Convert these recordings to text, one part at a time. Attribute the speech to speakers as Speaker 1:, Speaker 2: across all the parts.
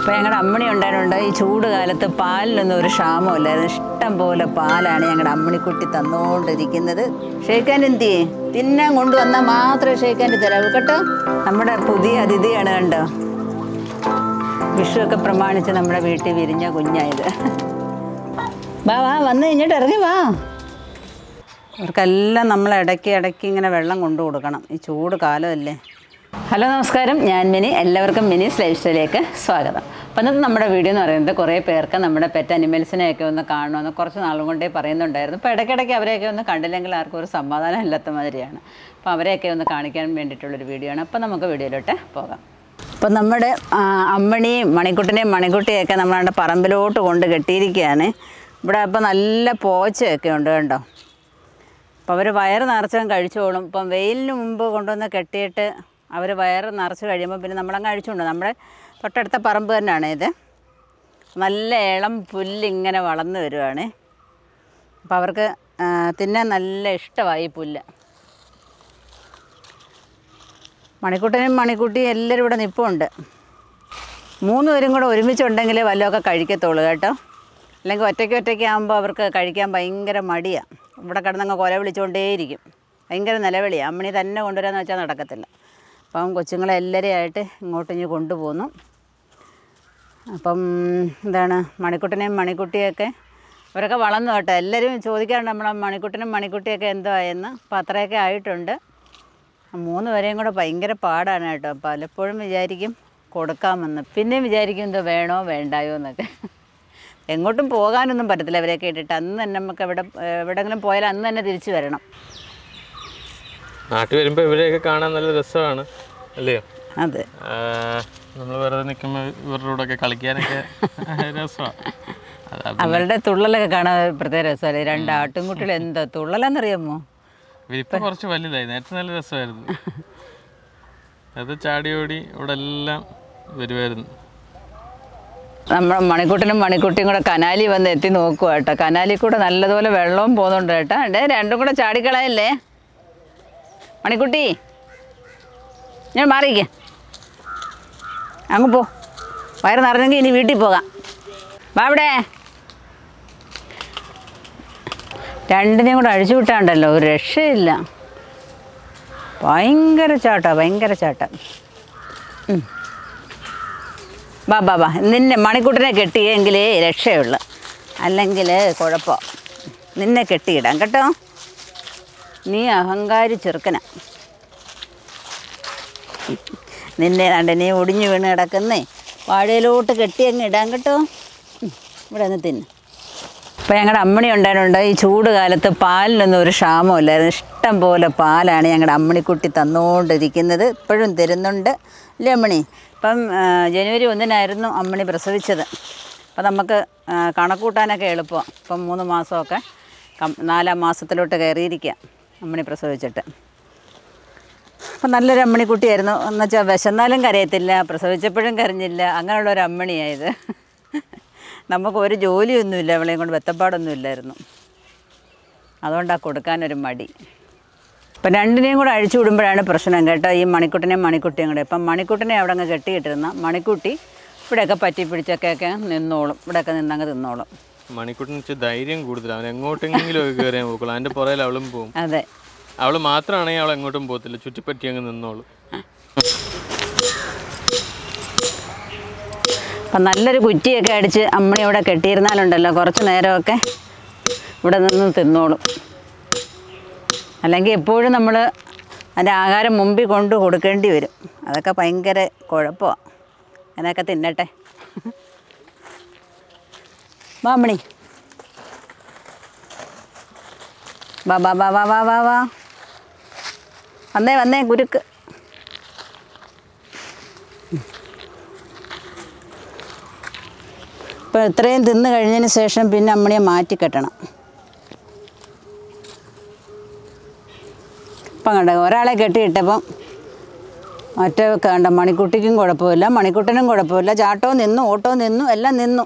Speaker 1: അപ്പോൾ ഞങ്ങളുടെ അമ്മണി ഉണ്ടായിട്ടുണ്ട് ഈ ചൂട് കാലത്ത് പാലിനൊന്നും ഒരു ക്ഷാമമില്ലായിരുന്നു ഇഷ്ടം പോലെ പാലാണ് ഞങ്ങളുടെ അമ്മണിക്കുട്ടി തന്നുകൊണ്ടിരിക്കുന്നത് ഷേക്കാൻ എന്തിയേ തിന്നാൻ കൊണ്ടുവന്നാൽ മാത്രമേ ഷേക്കാൻ്റെ തരാവൂ കേട്ടോ നമ്മുടെ പുതിയ അതിഥിയാണ് കണ്ടോ വിഷുവൊക്കെ പ്രമാണിച്ച് നമ്മുടെ വീട്ടിൽ വിരിഞ്ഞ കുഞ്ഞായത് വാ വാ വന്ന് കഴിഞ്ഞിട്ട് ഇറങ്ങി വാ അവർക്കെല്ലാം നമ്മൾ ഇടയ്ക്ക് ഇടയ്ക്ക് ഇങ്ങനെ വെള്ളം കൊണ്ടു കൊടുക്കണം ഈ ചൂട് കാലമല്ലേ ഹലോ നമസ്കാരം ഞാൻ മിനി എല്ലാവർക്കും മിനീസ് ലൈഫ് സ്റ്റൈലിലേക്ക് സ്വാഗതം അപ്പം ഇന്നത്തെ നമ്മുടെ വീഡിയോ എന്ന് പറയുന്നത് കുറേ പേർക്ക് നമ്മുടെ പെറ്റ് അനിമൽസിനെയൊക്കെ ഒന്ന് കാണണമെന്ന് കുറച്ച് നാളും കൊണ്ടേ പറയുന്നുണ്ടായിരുന്നു അപ്പോൾ ഇടയ്ക്കിടയ്ക്ക് അവരെയൊക്കെ ഒന്ന് കണ്ടില്ലെങ്കിൽ ആർക്കും ഒരു സമാധാനം ഇല്ലാത്ത മാതിരിയാണ് അപ്പോൾ അവരെയൊക്കെ ഒന്ന് കാണിക്കാൻ വേണ്ടിയിട്ടുള്ളൊരു വീഡിയോ ആണ് അപ്പോൾ നമുക്ക് വീഡിയോയിലോട്ട് പോകാം അപ്പം നമ്മുടെ ആ, അമ്മണിയും മണിക്കുട്ടിനെയും മണിക്കുട്ടിയൊക്കെ നമ്മളുടെ പറമ്പിലോട്ട് കൊണ്ട് കെട്ടിയിരിക്കുകയാണ് ഇവിടെ അപ്പോൾ നല്ല പോച്ചയൊക്കെ ഉണ്ട് കണ്ടോ അപ്പോൾ അവർ വയറ് നിറച്ചങ്ങ് കഴിച്ചോളും ഇപ്പം വെയിലിന് മുമ്പ് കൊണ്ടുവന്ന് കെട്ടിയിട്ട് അവർ വയറ് നിറച്ച് കഴിയുമ്പോൾ പിന്നെ നമ്മളങ്ങ് അഴിച്ചുകൊണ്ട് നമ്മുടെ തൊട്ടടുത്ത പറമ്പ് തന്നെയാണ് ഇത് നല്ല ഇളം പുല്ലിങ്ങനെ വളർന്നു വരുവാണ് അപ്പോൾ അവർക്ക് ആ, തിന്നാൻ നല്ല ഇഷ്ടമായി ഈ പുല്ല് മണിക്കുട്ടനും മണിക്കുട്ടിയും എല്ലാവരും ഇവിടെ നിൽപ്പുണ്ട് മൂന്ന് പേരും കൂടെ ഒരുമിച്ചുണ്ടെങ്കിലേ വല്ലതൊക്കെ കഴിക്കത്തുള്ളൂ കേട്ടോ അല്ലെങ്കിൽ ഒറ്റയ്ക്ക് ഒറ്റയ്ക്ക് ആകുമ്പോൾ അവർക്ക് കഴിക്കാൻ ഭയങ്കര മടിയാണ് ഇവിടെ കിടന്നങ്ങ് കൊല വിളിച്ചുകൊണ്ടേയിരിക്കും ഭയങ്കര നിലവിളിയാണ് അമ്മണി തന്നെ കൊണ്ടുവരാന്ന് വെച്ചാൽ നടക്കത്തില്ല അപ്പം കൊച്ചുങ്ങളെ എല്ലാവരെയും ആയിട്ട് ഇങ്ങോട്ട് ഇനി കൊണ്ടുപോന്നു അപ്പം എന്താണ് മണിക്കുട്ടനെയും മണിക്കുട്ടിയൊക്കെ അവരൊക്കെ വളർന്നു കേട്ടോ എല്ലാവരും ചോദിക്കാറുണ്ട് നമ്മളെ മണിക്കുട്ടനും മണിക്കുട്ടിയൊക്കെ എന്തോ ആയെന്ന് അപ്പം അത്രയൊക്കെ ആയിട്ടുണ്ട് മൂന്ന് പേരെയും കൂടെ ഭയങ്കര പാടാണ് കേട്ടോ പലപ്പോഴും വിചാരിക്കും കൊടുക്കാമെന്ന് പിന്നെയും വിചാരിക്കും എന്തോ വേണോ വേണ്ടായോ എന്നൊക്കെ എങ്ങോട്ടും പോകാനൊന്നും പറ്റത്തില്ല അവരെയൊക്കെ ഇട്ടിട്ട് അന്ന് തന്നെ നമുക്ക് എവിടെ എവിടെങ്കിലും പോയാൽ അന്ന് തന്നെ തിരിച്ചു വരണം
Speaker 2: നാട്ടിൽ വരുമ്പോൾ ഇവരെയൊക്കെ കാണാൻ നല്ല രസമാണ് അല്ലയോ
Speaker 1: അതെ
Speaker 2: നമ്മൾ വെറുതെ നിൽക്കുമ്പോൾ ഇവരുടെ കൂടെയൊക്കെ കളിക്കാനൊക്കെ രസമാണ് അതാ
Speaker 1: അവരുടെ തുള്ളലൊക്കെ കാണാൻ ഒരു പ്രത്യേക രസമല്ലേ രണ്ട് ആട്ടുംകുട്ടികൾ എന്താ തുള്ളലെന്നറിയാമോ
Speaker 2: ഇവരിപ്പോൾ കുറച്ച് വലുതായി നേരത്തെ നല്ല രസമായിരുന്നു അത് ചാടി ഓടി ഇവിടെ എല്ലാം വരുമായിരുന്നു
Speaker 1: നമ്മുടെ മണിക്കുട്ടനും മണിക്കുട്ടിയും കൂടെ കനാലി വന്ന് എത്തി നോക്കുക കേട്ടോ കനാലിൽ കൂടെ നല്ലതുപോലെ വെള്ളവും പോകുന്നുണ്ട് കേട്ടോ ഡേ രണ്ടും കൂടെ ചാടിക്കളയല്ലേ മണിക്കുട്ടി ഞാൻ മാറിയിക്കേ അങ്ങ് പോ വയറ് നിറഞ്ഞെങ്കിൽ ഇനി വീട്ടിൽ പോകാം വാ ഇവിടെ രണ്ടിനെയും കൂടെ അഴിച്ചു വിട്ടാണ്ടല്ലോ ഒരു രക്ഷയില്ല ഭയങ്കര ചാട്ടാ ഭയങ്കര ചാട്ടം ബാ ബാ ബാ നിന്നെ മണിക്കുട്ടിനെ കെട്ടിയെങ്കിലേ രക്ഷയുള്ളു അല്ലെങ്കിൽ കുഴപ്പം നിന്നെ കെട്ടിയിടാം കേട്ടോ നീ അഹങ്കാരി ചെറുക്കന നിന്നെ കണ്ട് നീ ഒടിഞ്ഞു വീണ് കിടക്കുന്നേ വാഴയിലോട്ട് കെട്ടി അങ്ങ് ഇടാൻ കേട്ടോ ഉം, ഇവിടെ ഒന്ന് തിന്ന് അപ്പോൾ ഞങ്ങളുടെ അമ്മണി ഉണ്ടായിട്ടുണ്ട് ഈ ചൂട് കാലത്ത് പാലിനൊന്നും ഒരു ക്ഷാമമില്ലായിരുന്നു ഇഷ്ടം പോലെ പാലാണ് ഞങ്ങളുടെ അമ്മണിക്കുട്ടി തന്നുകൊണ്ടിരിക്കുന്നത് ഇപ്പോഴും തരുന്നുണ്ട് അല്ലേ അമ്മണി ഇപ്പം ആ, ജനുവരി ഒന്നിനായിരുന്നു അമ്മണി പ്രസവിച്ചത് അപ്പം നമുക്ക് ആ, കണക്കൂട്ടാനൊക്കെ എളുപ്പമാണ് ഇപ്പം മൂന്ന് മാസമൊക്കെ കം- നാലാം മാസത്തിലോട്ട് കയറിയിരിക്കുക അമ്മണി പ്രസവിച്ചിട്ട് അപ്പം നല്ലൊരു അമ്മണിക്കുട്ടിയായിരുന്നു എന്ന് വെച്ചാൽ വിശന്നാലും കരയത്തില്ല പ്രസവിച്ചപ്പോഴും കരഞ്ഞില്ല അങ്ങനെയുള്ള ഒരു അമ്മണിയായത് നമുക്ക് ഒരു ജോലിയൊന്നുമില്ല അവളെയും കൊണ്ട് വെത്തപ്പാടൊന്നും ഇല്ലായിരുന്നു അതുകൊണ്ടാണ് കൊടുക്കാനൊരു മടി ഇപ്പം രണ്ടിനെയും കൂടെ അഴിച്ചു വിടുമ്പോഴാണ് പ്രശ്നം കേട്ടോ ഈ മണിക്കുട്ടനെയും മണിക്കുട്ടിയും കൂടെ ഇപ്പം മണിക്കുട്ടനെ അവിടെ അങ്ങ് കെട്ടിയിട്ടിരുന്ന മണിക്കുട്ടി ഇവിടെയൊക്കെ പറ്റി പിടിച്ചൊക്കെ നിന്നോളും ഇവിടെയൊക്കെ നിന്നങ്ങ് തിന്നോളും
Speaker 2: മണിക്കുട്ടിന് വെച്ച് ധൈര്യം കൂടുതലാണ് അവൻ എങ്ങോട്ടെങ്കിലും ഒക്കെ കയറിയാൽ പോക്കുള്ളൂ അതിൻ്റെ പുറകിൽ അവളും പോകും
Speaker 1: അതെ
Speaker 2: അവൾ മാത്രമാണെങ്കിൽ അവൾ എങ്ങോട്ടും പോകത്തില്ല ചുറ്റിപ്പറ്റി അങ്ങ് നിന്നോളൂ
Speaker 1: അപ്പം നല്ലൊരു കുറ്റിയൊക്കെ അടിച്ച് അമ്മണി ഇവിടെ കെട്ടിയിരുന്നാലുണ്ടല്ലോ കുറച്ച് നേരമൊക്കെ ഇവിടെ നിന്ന് തിന്നോളും അല്ലെങ്കിൽ എപ്പോഴും നമ്മൾ അതിൻ്റെ ആഹാരം മുമ്പിൽ കൊണ്ട് കൊടുക്കേണ്ടി വരും അതൊക്കെ ഭയങ്കര കുഴപ്പമാണ് അങ്ങനെയൊക്കെ തിന്നട്ടെ വാ അമ്മണി വാ വാ വാ വാ വാ വാ വാ വന്നേ വന്നേ കുരുക്ക് ഇപ്പോൾ ഇത്രയും തിന്ന് കഴിഞ്ഞതിന് ശേഷം പിന്നെ അമ്മണിയെ മാറ്റി കെട്ടണം ഇപ്പം കണ്ട ഒരാളെ കെട്ടിയിട്ടപ്പം മറ്റേ കണ്ട മണിക്കുട്ടിക്കും കുഴപ്പമില്ല മണിക്കുട്ടനും കുഴപ്പമില്ല ചാട്ടവും നിന്നു ഓട്ടവും നിന്നു എല്ലാം നിന്നു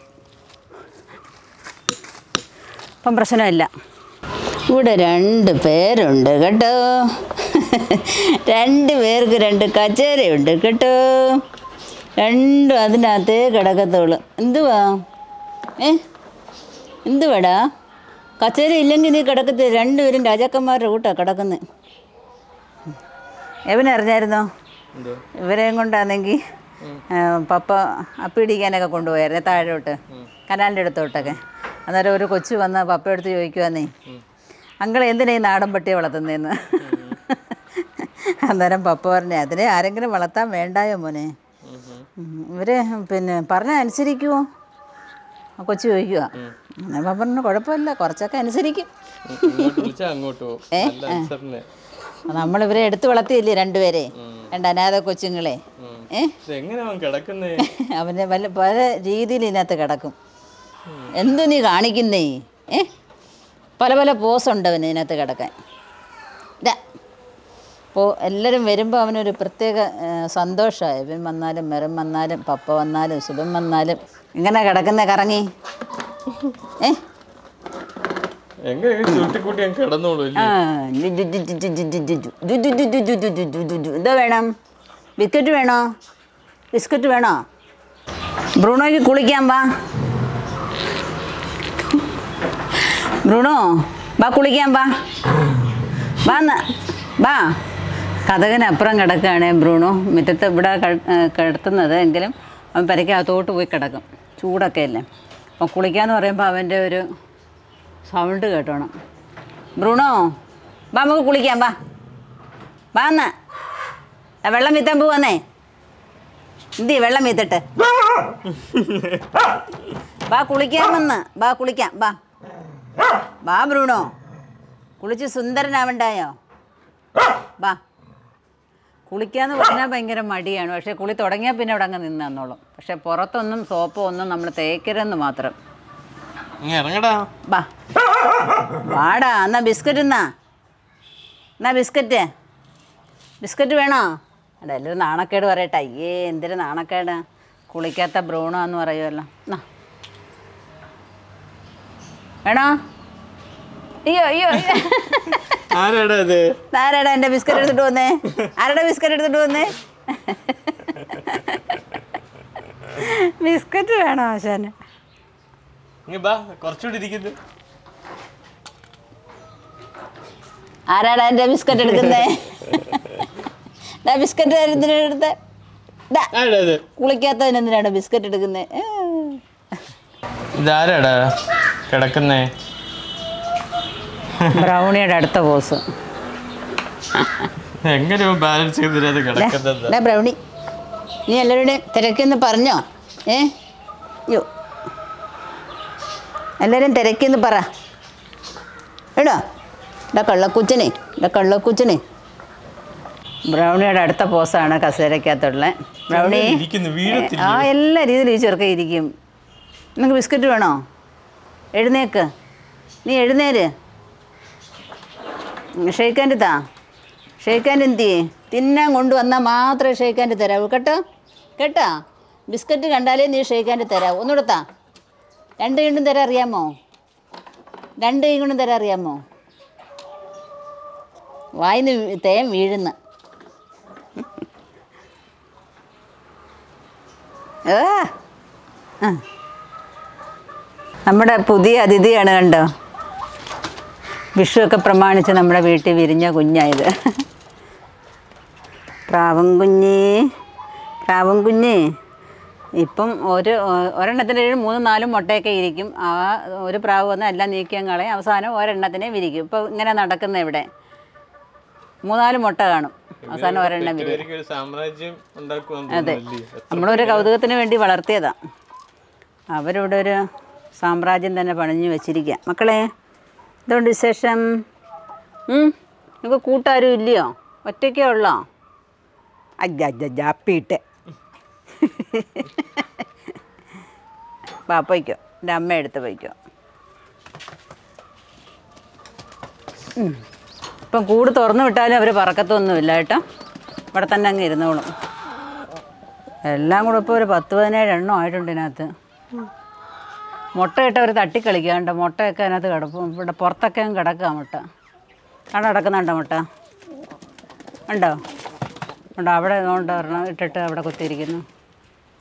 Speaker 1: ഇപ്പം പ്രശ്നമില്ല ഇവിടെ രണ്ട് പേരുണ്ട് കേട്ടോ രണ്ട് പേർക്ക് രണ്ട് കച്ചേരയുണ്ട് കേട്ടോ രണ്ടും അതിൻ്റെ അകത്തേ കിടക്കത്തുള്ളു എന്തുവാ ഏ എന്തുവാടാ കച്ചേരി ഇല്ലെങ്കിൽ നീ കിടക്കത്തില്ല രണ്ടുപേരും രാജാക്കന്മാരുടെ കൂട്ടാ കിടക്കുന്നത് എവനറിഞ്ഞായിരുന്നോ
Speaker 2: എന്തോ
Speaker 1: ഇവരെയും കൊണ്ടാണെങ്കിൽ പപ്പ അപ്പിടിക്കാനൊക്കെ കൊണ്ടുപോയായിരുന്നു താഴോട്ട് കനാലിൻ്റെ അടുത്തോട്ടൊക്കെ അന്നേരം ഒരു കൊച്ചു വന്ന് പപ്പ എടുത്ത് ചോദിക്കുവാന്നേ അങ്കിൾ എന്തിനാ ഈ നാടൻ പട്ടിയെ വളർത്തുന്നതെന്ന് അന്നേരം പപ്പ പറഞ്ഞു അതിനെ ആരെങ്കിലും വളർത്താൻ വേണ്ടായോ മോനെ ഉം, ഇവര് പിന്നെ പറഞ്ഞാൽ അനുസരിക്കുമോ ആ കൊച്ചു ചോദിക്കുക അങ്ങനെ പപ്പ പറഞ്ഞു കുഴപ്പമില്ല കുറച്ചൊക്കെ അനുസരിക്കും
Speaker 2: ഇങ്ങോട്ട് വിളിച്ചാൽ അങ്ങോട്ട് പോകും നല്ല അനുസരണ
Speaker 1: നമ്മളിവരെ എടുത്ത് വളർത്തിയില്ലേ രണ്ടുപേരെ രണ്ട് അനാഥ കൊച്ചുങ്ങളെ ഏ
Speaker 2: ഇത് എങ്ങനെ അവൻ കിടക്കുന്നേ
Speaker 1: അവന് വല്ല പല രീതിയിൽ ഇതിനകത്ത് കിടക്കും എന്തു നീ കാണിക്കുന്നേ ഏ പല പല പോസുണ്ട് അവന് ഇതിനകത്ത് കിടക്കാൻ ഇതാ അപ്പോൾ എല്ലാവരും വരുമ്പോൾ അവനൊരു പ്രത്യേക സന്തോഷമായി ഇവൻ വന്നാലും മെറും വന്നാലും പപ്പ വന്നാലും സുബൻ വന്നാലും ഇങ്ങനെ കിടക്കുന്ന കറങ്ങി ഏ
Speaker 2: എങ്ങനെ ചുട്ടിക്കൂട്ടി ഞാൻ കിടന്നോളൂ
Speaker 1: ആ ജു ജു ജു ജു ജു ജു ജു ജു ജു ജു ജു ജു ജു ജു ജു ജു ജു. എന്തോ വേണം ബിസ്ക്കറ്റ് വേണോ ബിസ്ക്കറ്റ് വേണോ ബ്രൂണോയ്ക്ക് കുളിക്കാൻ വാ ബ്രൂണോ വാ കുളിക്കാൻ വാ വാ ന്ന്. വാ കഥകിനപ്പുറം കിടക്കുകയാണ് ബ്രൂണോ മുറ്റത്ത് ഇവിടെ ക- ഏ, കിടത്തുന്നത് എങ്കിലും അവൻ പെരയ്ക്കകത്തോട്ട് പോയി കിടക്കും ചൂടൊക്കെ അല്ലേ അപ്പോൾ കുളിക്കാന്ന് പറയുമ്പോൾ അവൻ്റെ ഒരു സൗണ്ട് കേട്ടോണം ബ്രൂണോ വാ നമുക്ക് കുളിക്കാം വാ വാ എന്നാ ആ വെള്ളം വീത്താൻ പോവന്നേ എന്തി വെള്ളം വീത്തിട്ട് വാ കുളിക്കാമെന്ന് വാ കുളിക്കാം വാ വാ ബ്രൂണോ കുളിച്ച് സുന്ദരനാവണ്ടായോ വാ കുളിക്കാന്ന് പറഞ്ഞാൽ ഭയങ്കര മടിയാണ് പക്ഷേ കുളി തുടങ്ങിയാൽ പിന്നെ അവിടെ അങ്ങ് നിന്ന് തന്നോളും പക്ഷേ പുറത്തൊന്നും സോപ്പോ ഒന്നും നമ്മൾ തേക്കരുതെന്ന് മാത്രം
Speaker 2: ഇങ്ങ് ഇറങ്ങടാ
Speaker 1: വാ വാടാ എന്നാ ബിസ്ക്കറ്റ് എന്നാ എന്നാ ബിസ്ക്കറ്റ് ബിസ്ക്കറ്റ് വേണോ അല്ല എല്ലാവരും നാണക്കേട് പറയട്ടെ അയ്യേ എന്തൊരു നാണക്കേട് കുളിക്കാത്ത ബ്രൂണോ എന്ന് പറയുമല്ലോ എന്നാ വേണോ അയ്യോ അയ്യോ അയ്യോ.
Speaker 2: ആരാടാ അത്
Speaker 1: ആരാടാ എൻ്റെ ബിസ്ക്കറ്റ് എടുത്തിട്ട് വന്നേ ആരുടെ ബിസ്ക്കറ്റ് എടുത്തിട്ട് വന്നേ ബിസ്ക്കറ്റ് വേണോ ആശാന്
Speaker 2: ഇങ്ങ് ബാ കുറച്ചുകൂടി ഇരിക്കുന്നു
Speaker 1: ആരാടാ എൻ്റെ ബിസ്ക്കറ്റ് എടുക്കുന്നേ ഡാ ബിസ്ക്കറ്റ് എന്തിനാ ഡാ
Speaker 2: ആരാ അത്
Speaker 1: കുളിക്കാത്തതിന് എന്തിനാണ് ബിസ്ക്കറ്റ് എടുക്കുന്നത്
Speaker 2: ഇതാരാടാ കിടക്കുന്നേ
Speaker 1: ബ്രൗണിയുടെ അടുത്ത ബോസ്
Speaker 2: എങ്ങനെ ബാലൻസ് ചെയ്തിട്ട് കിടക്കുന്നത്
Speaker 1: ഡാ ബ്രൗണി നീ എല്ലാവരുടെയും തിരക്കെന്ന് പറഞ്ഞോ ഏ യോ എല്ലാവരും തിരക്കെന്ന് പറ എടാ ഡാ കള്ളക്കുച്ചനെ ഡാ കള്ളക്കുച്ചനെ ബ്രൗണിയുടെ അടുത്ത പോസാണ് കസേരക്കകത്തുള്ള ബ്രൗണി
Speaker 2: ഇരിക്കുന്നു വീഴത്തില്ല
Speaker 1: ആ എല്ലാ രീതിയിലും ഈ ചെറുക്ക ഇരിക്കും നിനക്ക് ബിസ്ക്കറ്റ് വേണോ എഴുന്നേക്ക് നീ എഴുന്നേര് ഷെയ്ക്കാൻ്റെ താ ഷെയ്ക്കാൻ്റെ എന്തിയേ തിന്നാൻ കൊണ്ടുവന്നാൽ മാത്രമേ ഷെയ്ക്കാൻ്റെ തരാവൂ കേട്ടോ കേട്ടോ ബിസ്ക്കറ്റ് കണ്ടാലേ നീ ഷെയ്ക്കാൻ്റെ തരാവൂ ഒന്നുകൂടെ താ രണ്ട് കണ്ടും തരാൻ അറിയാമോ രണ്ട് കൈ കൊണ്ടും തരാൻ അറിയാമോ വായിന്ന് തേൻ വീഴുന്ന ആ ആ. നമ്മുടെ പുതിയ അതിഥിയാണ് കണ്ടോ വിഷുവൊക്കെ പ്രമാണിച്ച് നമ്മുടെ വീട്ടിൽ വിരിഞ്ഞ കുഞ്ഞായത് പ്രാവൻ കുഞ്ഞ് പ്രാവൻ കുഞ്ഞ് ഇപ്പം ഒരു ഒരെണ്ണത്തിൻ്റെ ഒരു മൂന്നും നാലും മുട്ടയൊക്കെ ഇരിക്കും ആ ഒരു പ്രാവ് വന്ന് എല്ലാം നീക്കിയാൻ കളയും അവസാനം ഒരെണ്ണത്തിനെ വിരിക്കും ഇപ്പോൾ ഇങ്ങനെ നടക്കുന്ന ഇവിടെ മൂന്നാല് മുട്ട കാണും അവസാനം ഒരെണ്ണം വിരിക്കും
Speaker 2: ഇവർക്ക് ഒരു സാമ്രാജ്യം ഉണ്ടാക്കുവാൻ
Speaker 1: അതെ
Speaker 2: തോന്നുന്നില്ലേ
Speaker 1: നമ്മളൊരു കൗതുകത്തിന് വേണ്ടി വളർത്തിയതാ അവരിവിടെ ഒരു സാമ്രാജ്യം തന്നെ പണിഞ്ഞു വെച്ചിരിക്കുക മക്കളെ എന്തുകൊണ്ട് വിശേഷം ഉം? നിങ്ങൾക്ക് കൂട്ടാരും ഇല്ലയോ ഒറ്റയ്ക്കേ ഉള്ളോ അജ്ജാപ്പിട്ട് വാ പോയിക്കോ എൻ്റെ അമ്മ എടുത്ത് പോയിക്കോ ഉം. ഇപ്പം കൂട് തുറന്നു വിട്ടാലും അവർ പറക്കത്തൊന്നുമില്ല കേട്ടോ ഇവിടെ തന്നെ അങ്ങ് ഇരുന്നോളും എല്ലാം കൂടെ ഇപ്പോൾ ഒരു പത്ത് പതിനേഴ് എണ്ണം ആയിട്ടുണ്ട് ഇതിനകത്ത് മുട്ടയിട്ട് അവർ തട്ടിക്കളിക്കാണ്ട് മുട്ടയൊക്കെ അതിനകത്ത് കിടപ്പും ഇവിടെ പുറത്തൊക്കെ അങ്ങ് കിടക്കുക മുട്ട കട കിടക്കുന്നുണ്ടോ മുട്ട ഉണ്ടോ ഉണ്ടോ അവിടെ കൊണ്ട് ഒരെണ്ണം ഇട്ടിട്ട് അവിടെ കുത്തിയിരിക്കുന്നു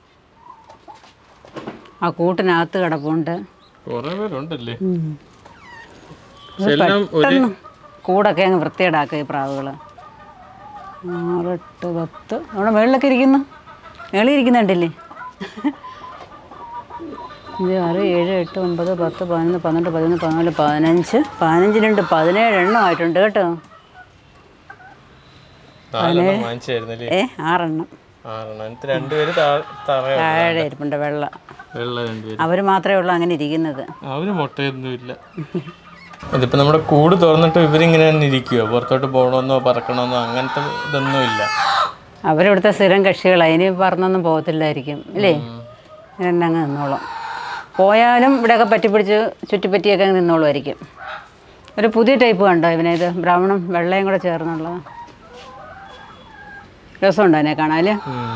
Speaker 1: ആ കൂട്ടിനകത്ത് കിടപ്പുണ്ട്
Speaker 2: കുറെ പേരുണ്ടല്ലേ പക്ഷെ എല്ലാം ഒരു
Speaker 1: കൂടൊക്കെ അങ്ങ് വൃത്തിയേടാക്കുക ഈ പ്രാവുകൾ ആറെട്ട് പത്ത് അവിടെ മുകളിലൊക്കെ ഇരിക്കുന്നു മേളിൽ ഇരിക്കുന്നുണ്ടല്ലേ അഞ്ച് ആറ് ഏഴ് എട്ട് ഒമ്പത് പത്ത് പതിനൊന്ന് പന്ത്രണ്ട് പതിനൊന്ന് പതിനാല് പതിനഞ്ച് പതിനഞ്ചിനുണ്ട് പതിനേഴ് എണ്ണം ആയിട്ടുണ്ട് കേട്ടോ
Speaker 2: നാലെണ്ണം വാങ്ങിച്ചായിരുന്നല്ലേ
Speaker 1: ഏ ആറെണ്ണം
Speaker 2: ആറെണ്ണം എന്നിട്ട് രണ്ടുപേര് താ- തറ
Speaker 1: താഴെ ഇരിപ്പുണ്ട് വെള്ള
Speaker 2: വെള്ള രണ്ടുപേര്
Speaker 1: അവർ മാത്രമേ ഉള്ളൂ അങ്ങനെ ഇരിക്കുന്നത്
Speaker 2: അവര് മുട്ടയൊന്നുമില്ല അതിപ്പോ നമ്മുടെ കൂട് തുറന്നിട്ട് ഇവരിങ്ങനെ തന്നെ ഇരിക്കുവോ പുറത്തോട്ട് പോകണമെന്നോ പറക്കണമെന്നോ അങ്ങനത്തെ ഇതൊന്നും ഇല്ല
Speaker 1: അവരിവിടുത്തെ സ്ഥിരം കക്ഷികളാണ് ഇനി പറഞ്ഞൊന്നും പോകത്തില്ലായിരിക്കും ഇല്ലേ ഇങ്ങനെ അങ്ങ് നിന്നോളും പോയാലും ഇവിടെയൊക്കെ പറ്റിപ്പിടിച്ച് ചുറ്റിപ്പറ്റിയൊക്കെ അങ്ങ് നിന്നോളുമായിരിക്കും ഒരു പുതിയ ടൈപ്പ് കണ്ടോ ഇവനെ ഇത് ബ്രൗണും വെള്ളയും കൂടെ ചേർന്നുള്ളത് രസമുണ്ടോ അതിനെ കാണാൻ
Speaker 2: ഉം.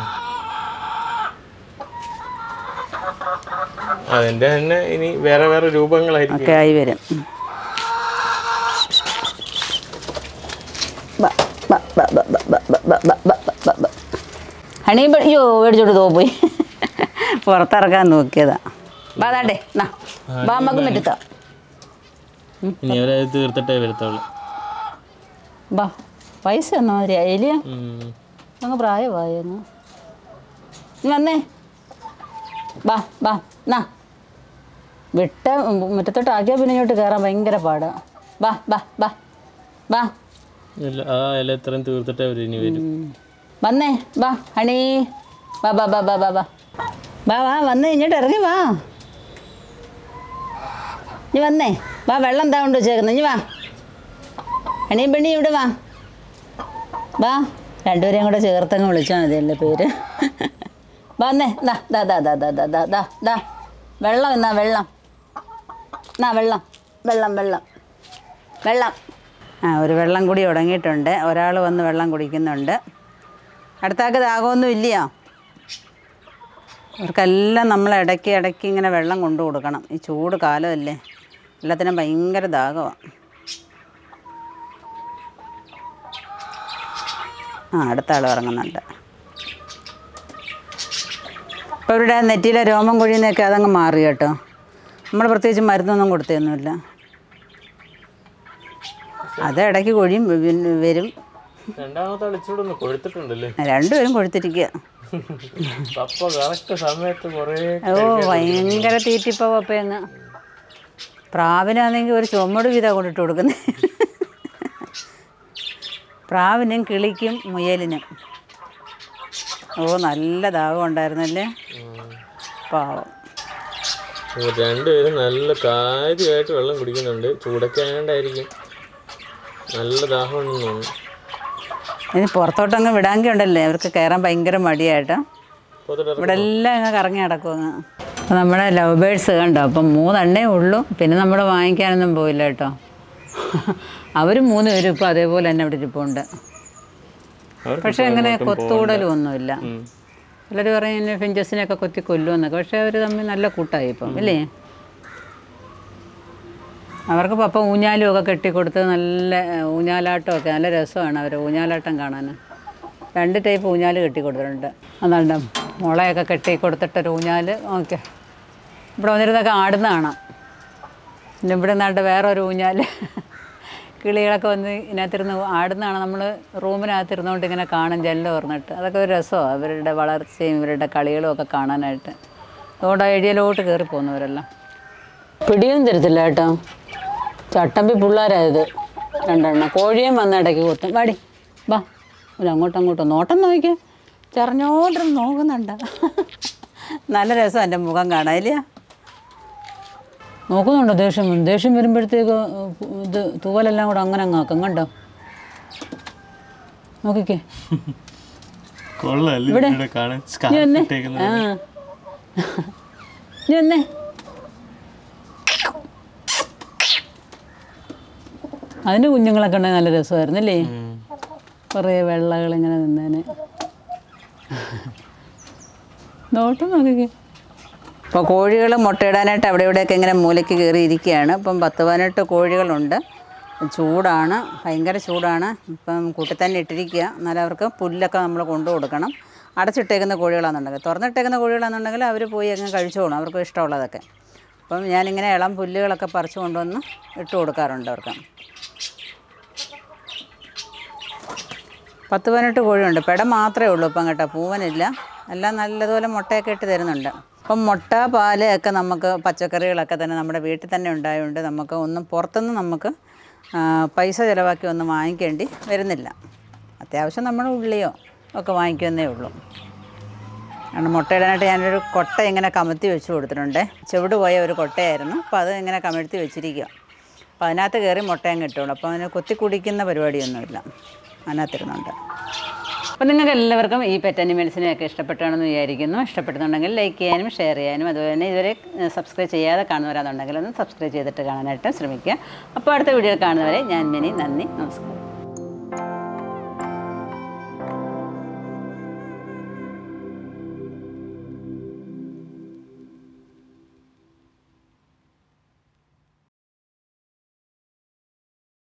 Speaker 2: അതിന്റെ തന്നെ ഇനി വേറെ വേറെ രൂപങ്ങളായിരിക്കും
Speaker 1: ഒക്കെ ആയി വരും ഹണി ബ- അയ്യോ മേടിച്ചോട്ട് തോ പോയി പുറത്തിറക്കാൻ നോക്കിയതാ ബാ താണ്ടേ നാ ബാ നമുക്ക് പറ്റുത്താ
Speaker 2: ഇനി അവരത് തീർത്തിട്ടേ വരത്തുള്ളൂ
Speaker 1: ബാ പൈസ എന്നാ മാതിരി എലിയ
Speaker 2: ഉം.
Speaker 1: അങ്ങ് പ്രായമായി അങ്ങ് നീ വന്നേ ബാ ബാ നാ വിട്ട മുറ്റത്തോട്ട് ആക്കിയാൽ പിന്നെ ഇങ്ങോട്ട് കയറാൻ ഭയങ്കര പാടാ ബാ ബാ ബാ ബാ
Speaker 2: ഇല്ല ആ ഇല ഇത്രയും തീർത്തിട്ടേ അവർ ഇനി വരും
Speaker 1: ഉം. വന്നേ വാ ഹണി വാ വാ വാ വാ വാ വാ വാ വാ വന്ന് ഇങ്ങോട്ട് ഇറങ്ങി വാ നീ വന്നേ വാ വെള്ളം എന്താ കൊണ്ട് വെച്ചേക്കുന്നത് ഇനി വാ ഹണി പെണ്ണി ഇവിടെ വാ വാ രണ്ടുപേരെയും കൂടെ ചേർത്തങ്ങ് വിളിച്ചാൽ മതിയല്ലേ പേര് വന്നേ ദാ ദാ ദാ ദാ ദാ ദാ ദാ ദാ ദാ വെള്ളം എന്നാ വെള്ളം എന്നാ വെള്ളം വെള്ളം വെള്ളം വെള്ളം ആ ഒരു വെള്ളം കൂടി തുടങ്ങിയിട്ടുണ്ട് ഒരാൾ വന്ന് വെള്ളം കുടിക്കുന്നുണ്ട് അടുത്താൾക്ക് ദാഹമൊന്നും ഇല്ലയോ അവർക്കെല്ലാം നമ്മൾ ഇടയ്ക്ക് ഇടയ്ക്ക് ഇങ്ങനെ വെള്ളം കൊണ്ടു കൊടുക്കണം ഈ ചൂട് കാലമല്ലേ എല്ലാത്തിനും ഭയങ്കര ദാഹമാണ് ആ അടുത്ത ആൾ ഇറങ്ങുന്നുണ്ട് ഇപ്പോൾ ഇവിടെ നെറ്റിയിലെ രോമം കൊഴിയുന്നതൊക്കെ അതങ്ങ് മാറി കേട്ടോ നമ്മൾ പ്രത്യേകിച്ച് മരുന്നൊന്നും കൊടുത്തൊന്നുമില്ല അത് ഇടയ്ക്ക് കൊഴിയും പിന്നെ വരും
Speaker 2: രണ്ടാമത്തെ ആൾ ഇച്ചിരി ഒന്ന് കൊഴുത്തിട്ടുണ്ടല്ലേ
Speaker 1: രണ്ടുപേരും കൊഴുത്തിരിക്കുക
Speaker 2: പപ്പ കറക്റ്റ് സമയത്ത് കുറേ
Speaker 1: ഓ ഭയങ്കര തീറ്റിപ്പോ പപ്പയെന്ന് പ്രാവിനാണെങ്കിൽ ഒരു ചുമട് വീതം കൊണ്ടിട്ട് കൊടുക്കുന്നത് പ്രാവിനും കിളിക്കും മുയലിനും ഓ നല്ല ദാഹം ഉണ്ടായിരുന്നല്ലേ പാവം
Speaker 2: ഇവർ രണ്ടുപേരും നല്ല കാര്യമായിട്ട് വെള്ളം കുടിക്കുന്നുണ്ട് ചൂടൊക്കെ ആയതുകൊണ്ടായിരിക്കും നല്ല ദാഹമുണ്ടെന്ന് തോന്നുന്നു
Speaker 1: ഇനി പുറത്തോട്ടങ്ങ് വിടാങ്കി ഉണ്ടല്ലേ അവർക്ക് കയറാൻ ഭയങ്കര മടിയായിട്ട്
Speaker 2: പുറത്തോട്ട്
Speaker 1: ഇവിടെ എല്ലാം അങ്ങ് കറങ്ങി നടക്കും അങ്ങ് അപ്പോൾ നമ്മുടെ ലവ് ബേഡ്സ് കണ്ടോ അപ്പം മൂന്നെണ്ണേ ഉള്ളൂ പിന്നെ നമ്മൾ വാങ്ങിക്കാനൊന്നും പോയില്ല കേട്ടോ അവർ മൂന്ന് പേരും ഇപ്പോൾ അതേപോലെ തന്നെ ഇവിടെ ഇരിപ്പുണ്ട്
Speaker 2: അവർക്ക്
Speaker 1: പക്ഷേ അങ്ങനെ കൊത്തുകൂടലും ഒന്നുമില്ല
Speaker 2: ഉം.
Speaker 1: ചിലർ പറയും ഫിഞ്ചസിനെയൊക്കെ കൊത്തി കൊല്ലുമെന്നൊക്കെ പക്ഷേ അവർ തമ്മിൽ നല്ല കൂട്ടായി ഇപ്പം ഇല്ലേ അവർക്ക് പപ്പ ഊഞ്ഞാലും ഒക്കെ കെട്ടിക്കൊടുത്ത് നല്ല ഏഹ്, ഊഞ്ഞാലാട്ടമൊക്കെ നല്ല രസമാണ് അവർ ഊഞ്ഞാലാട്ടം കാണാൻ രണ്ട് ടൈപ്പ് ഊഞ്ഞാൽ കെട്ടിക്കൊടുത്തിട്ടുണ്ട് അതാണ്ട് മുളയൊക്കെ കെട്ടി കൊടുത്തിട്ടൊരു ഊഞ്ഞാൽ ഓക്കെ ഇവിടെ വന്നിരുന്നൊക്കെ ആടുന്ന കാണാം പിന്നെ ഇവിടെ നിന്നാണ്ട് വേറെ ഒരു ഊഞ്ഞാൽ കിളികളൊക്കെ വന്ന് ഇതിനകത്തിരുന്ന് ആടുന്നതാണ് നമ്മൾ റൂമിനകത്തിരുന്നുകൊണ്ട് ഇങ്ങനെ കാണും ജനൽ തുറന്നിട്ട് അതൊക്കെ ഒരു രസമാണ് അവരുടെ വളർച്ചയും ഇവരുടെ കളികളും ഒക്കെ കാണാനായിട്ട് അതുകൊണ്ട് ആ ഏരിയയിലോട്ട് കയറി പോകുന്നവരെല്ലാം പിടിയൊന്നും തരത്തില്ല കേട്ടോ ചട്ടമ്പി പിള്ളേരായത് രണ്ടെണ്ണം കോഴിയും വന്ന് ഇടയ്ക്ക് കൊത്തും വാടി വാ ഒരു അങ്ങോട്ടും അങ്ങോട്ടും നോട്ടം നോക്കിക്കേ ചെറഞ്ഞോട്ടിരുന്ന് നോക്കുന്നുണ്ട് നല്ല രസം എൻ്റെ മുഖം കാണാൻ ഇല്ലേ നോക്കുന്നുണ്ടോ ദേഷ്യം വരും. ദേഷ്യം വരുമ്പോഴത്തേക്ക് ഇത് തൂവലെല്ലാം കൂടെ അങ്ങനെ അങ്ങ് ആക്കും കണ്ടോ നോക്കിക്കേ
Speaker 2: കൊള്ളാല്ലേ ഇവിടെ കാണാൻ
Speaker 1: നീ
Speaker 2: സ്കാർഫ്
Speaker 1: വന്നേ
Speaker 2: ഇട്ടേക്കുന്നത്
Speaker 1: ആ നീ വന്നേ അതിൻ്റെ കുഞ്ഞുങ്ങളൊക്കെ ഉണ്ടെങ്കിൽ നല്ല രസമായിരുന്നല്ലേ
Speaker 2: ഉം.
Speaker 1: കുറേ വെള്ളകൾ ഇങ്ങനെ നിന്നേനെ നോട്ടം നോക്കിക്കേ ഇപ്പോൾ കോഴികൾ മുട്ടയിടാനായിട്ട് അവിടെ ഇവിടെയൊക്കെ ഇങ്ങനെ മൂലയ്ക്ക് കയറി ഇരിക്കുകയാണ് ഇപ്പം പത്ത് പതിനെട്ട് കോഴികളുണ്ട് ചൂടാണ് ഭയങ്കര ചൂടാണ് ഇപ്പം കൂട്ടി തന്നെ ഇട്ടിരിക്കുക എന്നാലും അവർക്ക് പുല്ലൊക്കെ നമ്മൾ കൊണ്ടു കൊടുക്കണം അടച്ചിട്ടേക്കുന്ന കോഴികളാണെന്നുണ്ടെങ്കിൽ തുറന്നിട്ടേക്കുന്ന കോഴികളാണെന്നുണ്ടെങ്കിൽ അവർ പോയി അങ്ങ് കഴിച്ചോളും അവർക്ക് ഇഷ്ടമുള്ളതൊക്കെ അപ്പം ഞാനിങ്ങനെ ഇളം പുല്ലുകളൊക്കെ പറിച്ചു കൊണ്ടുവന്ന് ഇട്ട് കൊടുക്കാറുണ്ട് അവർക്ക് പത്ത് പതിനെട്ട് കോഴിയുണ്ട് പെട മാത്രമേ ഉള്ളൂ ഇപ്പം കേട്ടോ പൂവനില്ല എല്ലാം നല്ലതുപോലെ മുട്ടയൊക്കെ ഇട്ട് തരുന്നുണ്ട് അപ്പം മുട്ട പാല് ഒക്കെ നമുക്ക് പച്ചക്കറികളൊക്കെ തന്നെ നമ്മുടെ വീട്ടിൽ തന്നെ ഉണ്ടായതുകൊണ്ട് നമുക്ക് ഒന്നും പുറത്തുനിന്ന് നമുക്ക് ആ, പൈസ ചിലവാക്കി ഒന്നും വാങ്ങിക്കേണ്ടി വരുന്നില്ല അത്യാവശ്യം നമ്മൾ ഉള്ളിയോ ഒക്കെ വാങ്ങിക്കുന്നേ ഉള്ളൂ കാരണം മുട്ടയിടാനായിട്ട് ഞാനൊരു കൊട്ട ഇങ്ങനെ കമഴ്ത്തി വെച്ച് കൊടുത്തിട്ടുണ്ട് ചെവിട് പോയ ഒരു കൊട്ടയായിരുന്നു അപ്പോൾ അത് ഇങ്ങനെ കമഴ്ത്തി വെച്ചിരിക്കുക അപ്പോൾ അതിനകത്ത് കയറി മുട്ടയും കിട്ടുള്ളൂ അപ്പോൾ അതിന് കൊത്തി കുടിക്കുന്ന പരിപാടിയൊന്നുമില്ല അതിനകത്തിരുന്നുണ്ട് അപ്പോൾ നിങ്ങൾക്ക് എല്ലാവർക്കും ഈ പെറ്റ് അനിമൽസിനെയൊക്കെ ഇഷ്ടപ്പെട്ടാണെന്ന് വിചാരിക്കുന്നു ഇഷ്ടപ്പെടുന്നുണ്ടെങ്കിൽ ലൈക്ക് ചെയ്യാനും ഷെയർ ചെയ്യാനും അതുപോലെ തന്നെ ഇതുവരെ സബ്സ്ക്രൈബ് ചെയ്യാതെ കാണുന്നവരാണെന്നുണ്ടെങ്കിൽ ഒന്ന് സബ്സ്ക്രൈബ് ചെയ്തിട്ട് കാണാനായിട്ട് ശ്രമിക്കുക അപ്പോൾ അടുത്ത വീഡിയോ കാണുന്നവരെ ഞാൻ മിനി നന്ദി നമസ്കാരം